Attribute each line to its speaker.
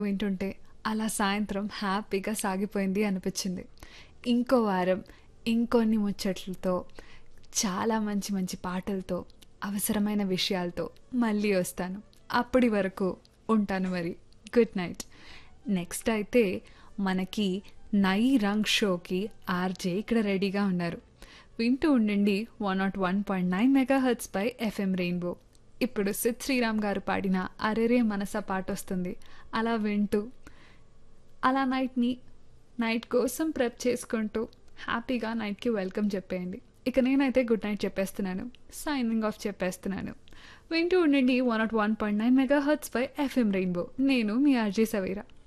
Speaker 1: వింటుంటే అలా సాయంత్రం హ్యాపీగా సాగిపోయింది అనిపించింది ఇంకో వారం ఇంకొన్ని ముచ్చట్లతో చాలా మంచి మంచి పాటలతో అవసరమైన విషయాలతో మళ్ళీ వస్తాను అప్పటి వరకు ఉంటాను మరి గుడ్ నైట్ నెక్స్ట్ అయితే మనకి నై రంగ్ షోకి ఆర్జే ఇక్కడ రెడీగా ఉన్నారు వింటూ ఉండండి one not one point nine mega hertz పై ఎఫ్ఎం రెయిన్బో ఇప్పుడు సిద్ శ్రీరామ్ గారు పాడిన అరెరే మనస పాట వస్తుంది అలా వింటూ అలా నైట్ని నైట్ కోసం ప్రెప్ చేసుకుంటూ హ్యాపీగా నైట్కి వెల్కమ్ చెప్పేయండి ఇక నేనైతే గుడ్ నైట్ చెప్పేస్తున్నాను సైనింగ్ ఆఫ్ చెప్పేస్తున్నాను వింటూ ఉండండి one not one point nine mega hertz పై ఎఫ్ఎం రెయిన్బో నేను మీ ఆర్జే సవేరా